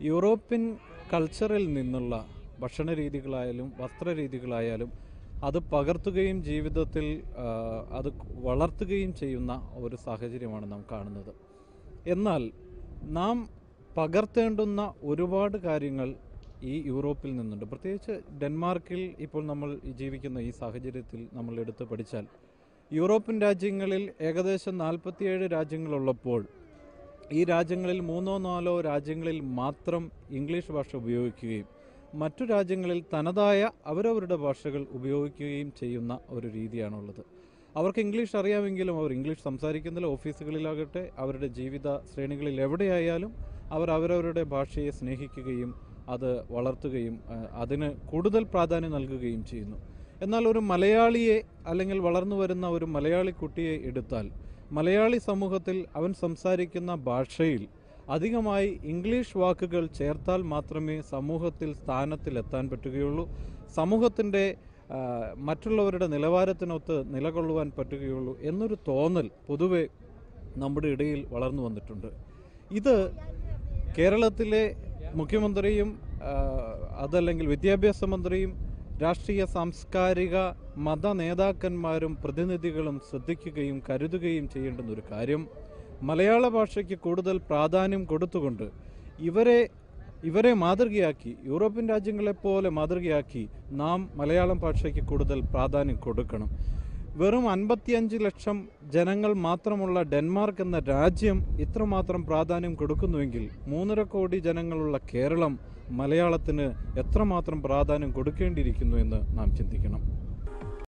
European കൾച്ചറിൽ നിന്നുള്ള ഭക്ഷണ രീതികളായാലും വസ്ത്രരീതികളായാലും അത് പകർത്തുകയും ജീവിതത്തിൽ ആ, അത് വളർത്തുകയും ചെയ്യുന്ന ഒരു സാഹചര്യമാണ് നാം കാണുന്നത് എന്നാൽ നാം പകർത്തേണ്ടുന്ന ഒരുപാട് കാര്യങ്ങൾ ഈ യൂറോപ്പിൽ നിന്നുണ്ട് പ്രത്യേകിച്ച് ഡെൻമാർക്കിൽ ഇപ്പോൾ നമ്മൾ ഈ ജീവിക്കുന്ന ഈ സാഹചര്യത്തിൽ നമ്മൾ എടുത്ത് പഠിച്ചാൽ യൂറോപ്യൻ രാജ്യങ്ങളിൽ ഏകദേശം നാൽപ്പത്തിയേഴ് രാജ്യങ്ങളുള്ളപ്പോൾ ഈ രാജ്യങ്ങളിൽ മൂന്നോ നാലോ രാജ്യങ്ങളിൽ മാത്രം ഇംഗ്ലീഷ് ഭാഷ ഉപയോഗിക്കുകയും മറ്റു രാജ്യങ്ങളിൽ തനതായ അവരവരുടെ ഭാഷകൾ ഉപയോഗിക്കുകയും ചെയ്യുന്ന ഒരു രീതിയാണുള്ളത് അവർക്ക് ഇംഗ്ലീഷ് അറിയാമെങ്കിലും അവർ ഇംഗ്ലീഷ് സംസാരിക്കുന്നില്ല ഓഫീസുകളിലാകട്ടെ അവരുടെ ജീവിത ശ്രേണികളിൽ എവിടെയായാലും അവർ അവരവരുടെ ഭാഷയെ സ്നേഹിക്കുകയും അത് വളർത്തുകയും ആ, അതിന് കൂടുതൽ പ്രാധാന്യം നൽകുകയും ചെയ്യുന്നു എന്നാൽ ഒരു മലയാളിയെ അല്ലെങ്കിൽ വളർന്നു വരുന്ന ഒരു മലയാളി കുട്ടിയെ എടുത്താൽ മലയാളി സമൂഹത്തിൽ അവൻ സംസാരിക്കുന്ന ഭാഷയിൽ അധികമായി ഇംഗ്ലീഷ് വാക്കുകൾ ചേർത്താൽ മാത്രമേ സമൂഹത്തിൽ സ്ഥാനത്തിലെത്താൻ പറ്റുകയുള്ളൂ സമൂഹത്തിൻ്റെ ആ, മറ്റുള്ളവരുടെ നിലവാരത്തിനൊത്ത് നിലകൊള്ളുവാൻ പറ്റുകയുള്ളൂ എന്നൊരു തോന്നൽ പൊതുവെ നമ്മുടെ ഇടയിൽ വളർന്നു വന്നിട്ടുണ്ട് ഇത് കേരളത്തിലെ മുഖ്യമന്ത്രിയും ആ, അതല്ലെങ്കിൽ വിദ്യാഭ്യാസ മന്ത്രിയും രാഷ്ട്രീയ സാംസ്കാരിക മത നേതാക്കന്മാരും പ്രതിനിധികളും ശ്രദ്ധിക്കുകയും കരുതുകയും ചെയ്യേണ്ടുന്ന ഒരു കാര്യം മലയാള ഭാഷയ്ക്ക് കൂടുതൽ പ്രാധാന്യം കൊടുത്തുകൊണ്ട് ഇവരെ ഇവരെ മാതൃകയാക്കി യൂറോപ്യൻ രാജ്യങ്ങളെപ്പോലെ മാതൃകയാക്കി നാം മലയാളം ഭാഷയ്ക്ക് കൂടുതൽ പ്രാധാന്യം കൊടുക്കണം വെറും അൻപത്തിയഞ്ച് ലക്ഷം ജനങ്ങൾ മാത്രമുള്ള ഡെൻമാർക്ക് എന്ന രാജ്യം ഇത്രമാത്രം പ്രാധാന്യം കൊടുക്കുന്നുവെങ്കിൽ മൂന്നര കോടി ജനങ്ങളുള്ള കേരളം മലയാളത്തിന് എത്രമാത്രം പ്രാധാന്യം കൊടുക്കേണ്ടിയിരിക്കുന്നു എന്ന് നാം ചിന്തിക്കണം